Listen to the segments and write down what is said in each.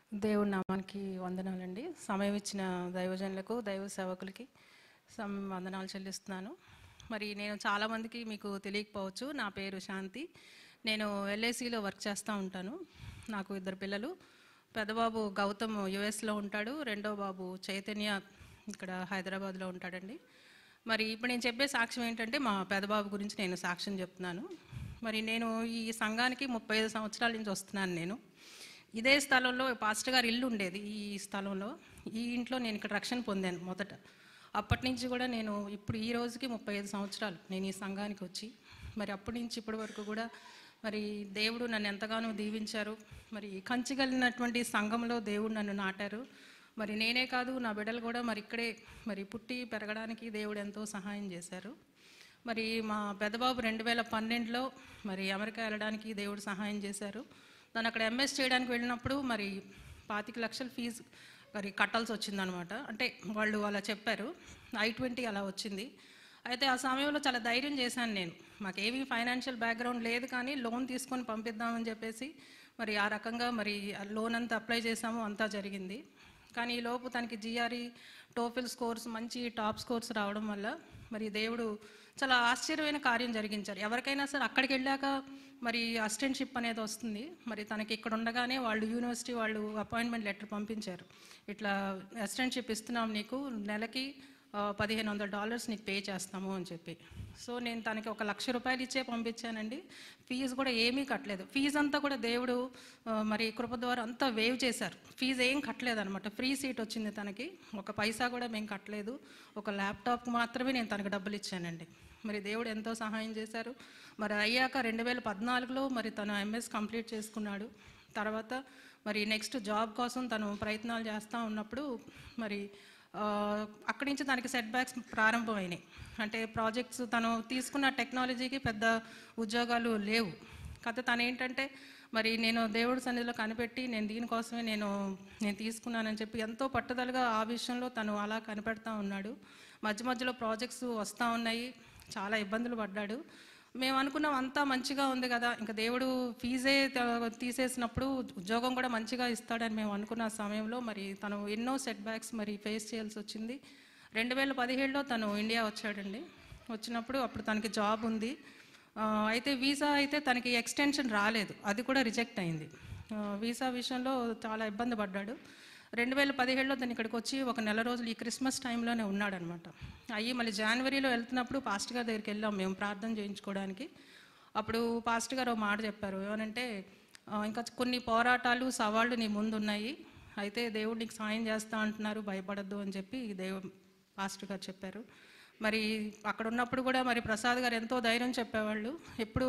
దేవుడి నామానికి వందనాలండి సమయం ఇచ్చిన దైవజనులకు దైవ సేవకులకి సమ్ వందనాలు చెల్లిస్తున్నాను మరి నేను చాలామందికి మీకు తెలియకపోవచ్చు నా పేరు శాంతి నేను ఎల్ఐసిలో వర్క్ చేస్తూ ఉంటాను నాకు ఇద్దరు పిల్లలు పెద్దబాబు గౌతమ్ యుఎస్లో ఉంటాడు రెండో బాబు చైతన్య ఇక్కడ హైదరాబాద్లో ఉంటాడండి మరి ఇప్పుడు నేను చెప్పే సాక్ష్యం ఏంటంటే మా పెదబాబు గురించి నేను సాక్ష్యం చెప్తున్నాను మరి నేను ఈ సంఘానికి ముప్పై ఐదు సంవత్సరాల నుంచి వస్తున్నాను నేను ఇదే స్థలంలో పాస్టర్ గారి ఇల్లు ఉండేది ఈ స్థలంలో ఈ ఇంట్లో నేను ఇక్కడ రక్షణ పొందాను మొదట అప్పటి నుంచి కూడా నేను ఇప్పుడు ఈ రోజుకి ముప్పై ఐదు సంవత్సరాలు నేను ఈ సంఘానికి వచ్చి మరి అప్పటి నుంచి ఇప్పటి వరకు కూడా మరి దేవుడు నన్ను ఎంతగానో దీవించారు మరి కంచిగలిగినటువంటి సంఘంలో దేవుడు నన్ను నాటారు మరి నేనే కాదు నా బిడ్డలు కూడా మరి ఇక్కడే మరి పుట్టి పెరగడానికి దేవుడు ఎంతో సహాయం చేశారు మరి మా పెద్దబాబు రెండు వేల పన్నెండులో మరి అమెరికా వెళ్ళడానికి దేవుడు సహాయం చేశారు తను అక్కడ ఎంఎస్ చేయడానికి వెళ్ళినప్పుడు మరి పాతిక లక్షల ఫీజు మరి కట్టాల్సి వచ్చిందనమాట అంటే వాళ్ళు అలా చెప్పారు ఐ ట్వంటీ అలా వచ్చింది అయితే ఆ సమయంలో చాలా ధైర్యం చేశాను నేను మాకేమీ ఫైనాన్షియల్ బ్యాక్గ్రౌండ్ లేదు కానీ లోన్ తీసుకొని పంపిద్దామని చెప్పేసి మరి ఆ రకంగా మరి లోన్ అంతా అప్లై చేసాము అంతా జరిగింది కానీ ఈ లోపు తనకి జిఆర్ఈ టోఫిల్ స్కోర్స్ మంచి టాప్ స్కోర్స్ రావడం వల్ల మరి దేవుడు చాలా ఆశ్చర్యమైన కార్యం జరిగించారు ఎవరికైనా సరే అక్కడికి వెళ్ళాక మరి అసిస్టెంట్షిప్ అనేది వస్తుంది మరి తనకి ఇక్కడ ఉండగానే వాళ్ళు యూనివర్సిటీ వాళ్ళు అపాయింట్మెంట్ లెటర్ పంపించారు ఇట్లా అసిస్టెంట్షిప్ ఇస్తున్నాం నీకు నెలకి ఆ, పదిహేను వందల డాలర్స్ నీకు పే చేస్తాము అని చెప్పి సో నేను తనకి ఒక లక్ష రూపాయలు ఇచ్చే పంపించానండి ఫీజు కూడా ఏమీ కట్టలేదు ఫీజు అంతా కూడా దేవుడు ఆ, మరి కృప ద్వారా అంతా వేవ్ చేశారు ఫీజు ఏం కట్టలేదు అనమాట ఫ్రీ సీట్ వచ్చింది తనకి ఒక పైసా కూడా మేము కట్టలేదు ఒక ల్యాప్టాప్ మాత్రమే నేను తనకు డబ్బులు ఇచ్చానండి మరి దేవుడు ఎంతో సహాయం చేశారు మరి అయ్యాక రెండు వేల పద్నాలుగులో మరి తను ఎంఎస్ కంప్లీట్ చేసుకున్నాడు తర్వాత మరి నెక్స్ట్ జాబ్ కోసం తను ప్రయత్నాలు చేస్తూ ఉన్నప్పుడు మరి ఆ, అక్కడి నుంచి తనకి సెట్ బ్యాక్స్ ప్రారంభమైనాయి అంటే ప్రాజెక్ట్స్ తను తీసుకున్న టెక్నాలజీకి పెద్ద ఉద్యోగాలు లేవు కాకపోతే తను ఏంటంటే మరి నేను దేవుడి సన్నిధిలో కనిపెట్టి నేను దీనికోసమే నేను నేను తీసుకున్నానని చెప్పి ఎంతో పట్టుదలగా ఆ విషయంలో తను అలా కనిపెడతా ఉన్నాడు మధ్య మధ్యలో ప్రాజెక్ట్స్ వస్తూ ఉన్నాయి చాలా ఇబ్బందులు పడ్డాడు మేము అనుకున్నాం అంతా మంచిగా ఉంది కదా ఇంకా దేవుడు ఫీజే త- తీసేసినప్పుడు ఉద్యోగం కూడా మంచిగా ఇస్తాడని మేము అనుకున్న సమయంలో మరి తను ఎన్నో సెట్ బ్యాక్స్ మరి ఫేస్ చేయాల్సి వచ్చింది రెండు వేల పదిహేడులో తను ఇండియా వచ్చాడండి వచ్చినప్పుడు అప్పుడు తనకి జాబ్ ఉంది ఆ, అయితే వీసా అయితే తనకి ఎక్స్టెన్షన్ రాలేదు అది కూడా రిజెక్ట్ అయింది ఆ, వీసా విషయంలో చాలా ఇబ్బంది పడ్డాడు రెండు వేల పదిహేడులో తను ఇక్కడికి వచ్చి ఒక నెల రోజులు ఈ క్రిస్మస్ టైంలోనే ఉన్నాడనమాట అయ్యి మళ్ళీ జనవరిలో వెళ్తున్నప్పుడు పాస్టర్ గారి దగ్గరికి వెళ్ళాం మేము ప్రార్థన చేయించుకోవడానికి అప్పుడు పాస్టర్ గారు ఒక మాట చెప్పారు ఏమనంటే "ఆ, ఇంకా కొన్ని పోరాటాలు సవాళ్ళు నీ ముందు ఉన్నాయి అయితే దేవుడు నీకు సాయం చేస్తా అంటున్నారు భయపడద్దు అని చెప్పి దేవు పాస్టర్ గారు చెప్పారు మరి అక్కడ ఉన్నప్పుడు కూడా మరి ప్రసాద్ గారు ఎంతో ధైర్యం చెప్పేవాళ్ళు ఎప్పుడు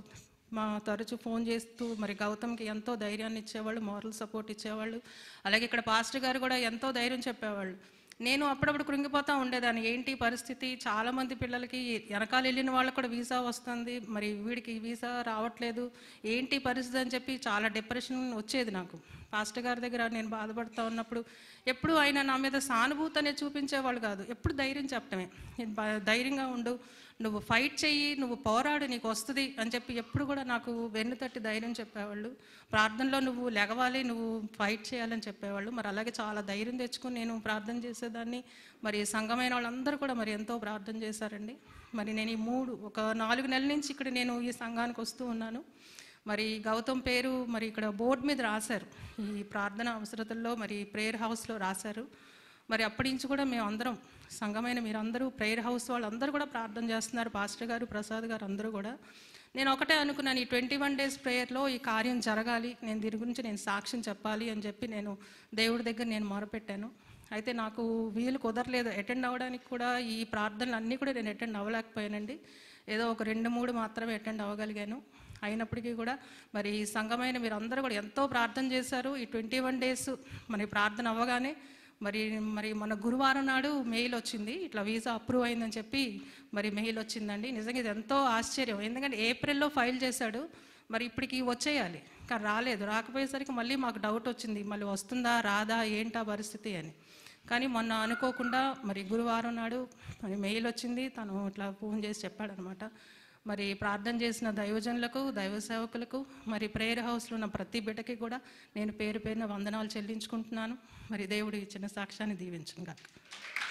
మా తరచు ఫోన్ చేస్తూ మరి గౌతమ్కి ఎంతో ధైర్యాన్ని ఇచ్చేవాళ్ళు మోరల్ సపోర్ట్ ఇచ్చేవాళ్ళు అలాగే ఇక్కడ పాస్టర్ గారు కూడా ఎంతో ధైర్యం చెప్పేవాళ్ళు నేను అప్పుడప్పుడు కృంగిపోతూ ఉండేదాన్ని ఏంటి పరిస్థితి చాలా మంది పిల్లలకి వెనకాల వెళ్ళిన వాళ్ళకి కూడా వీసా వస్తుంది మరి వీడికి వీసా రావట్లేదు ఏంటి పరిస్థితి అని చెప్పి చాలా డిప్రెషన్ వచ్చేది నాకు పాస్టర్ గారి దగ్గర నేను బాధపడుతూ ఉన్నప్పుడు ఎప్పుడు ఆయన నా మీద సానుభూతి అనేది చూపించేవాళ్ళు కాదు ఎప్పుడు ధైర్యం చెప్పటమే "బ- ధైర్యంగా ఉండు నువ్వు ఫైట్ చెయ్యి నువ్వు పోరాడు నీకు వస్తుంది అని చెప్పి ఎప్పుడు కూడా నాకు వెన్ను తట్టి ధైర్యం చెప్పేవాళ్ళు ప్రార్థనలో నువ్వు లెగవాలి నువ్వు ఫైట్ చేయాలని చెప్పేవాళ్ళు మరి అలాగే చాలా ధైర్యం తెచ్చుకుని నేను ప్రార్థన చేసేదాన్ని మరి సంఘమైన వాళ్ళందరూ కూడా మరి ఎంతో ప్రార్థన చేశారండి మరి నేను ఈ మూడు ఒక నాలుగు నెలల నుంచి ఇక్కడ నేను ఈ సంఘానికి వస్తూ ఉన్నాను మరి గౌతమ్ పేరు మరి ఇక్కడ బోర్డు మీద రాశారు ఈ ప్రార్థన అవసరతల్లో మరి ప్రేయర్ హౌస్లో రాశారు మరి అప్పటి నుంచి కూడా మేము అందరం సంఘమైన మీరందరూ ప్రేయర్ హౌస్ వాళ్ళందరూ కూడా ప్రార్థన చేస్తున్నారు పాస్టర్ గారు ప్రసాద్ గారు అందరూ కూడా నేను ఒకటే అనుకున్నాను ఈ ట్వంటీ వన్ డేస్ ప్రేయర్లో ఈ కార్యం జరగాలి నేను దీని గురించి నేను సాక్ష్యం చెప్పాలి అని చెప్పి నేను దేవుడి దగ్గర నేను మొరపెట్టాను అయితే నాకు వీలు కుదరలేదు అటెండ్ అవ్వడానికి కూడా ఈ ప్రార్థనలు అన్నీ కూడా నేను అటెండ్ అవ్వలేకపోయానండి ఏదో ఒక రెండు మూడు మాత్రమే అటెండ్ అవ్వగలిగాను అయినప్పటికీ కూడా మరి ఈ సంఘమైన మీరు అందరూ కూడా ఎంతో ప్రార్థన చేశారు ఈ ట్వంటీ వన్ డేస్ మరి ప్రార్థన అవ్వగానే మరి మరి మన గురువారం నాడు మెయిల్ వచ్చింది ఇట్లా వీసా అప్రూవ్ అయిందని చెప్పి మరి మెయిల్ వచ్చిందండి నిజంగా ఇది ఎంతో ఆశ్చర్యం ఎందుకంటే ఏప్రిల్లో ఫైల్ చేశాడు మరి ఇప్పటికి వచ్చేయాలి కానీ రాలేదు రాకపోయేసరికి మళ్ళీ మాకు డౌట్ వచ్చింది మళ్ళీ వస్తుందా రాదా ఏంటా పరిస్థితి అని కానీ మొన్న అనుకోకుండా మరి గురువారం నాడు మరి మెయిల్ వచ్చింది తను ఇట్లా ఫోన్ చేసి చెప్పాడనమాట మరి ప్రార్థన చేసిన దైవజనులకు దైవ సేవకులకు మరి ప్రేయర్ హౌస్లో ఉన్న ప్రతి బిడ్డకి కూడా నేను పేరు పేరున వందనాలు చెల్లించుకుంటున్నాను మరి దేవుడు ఇచ్చిన సాక్ష్యాన్ని దీవించును గాక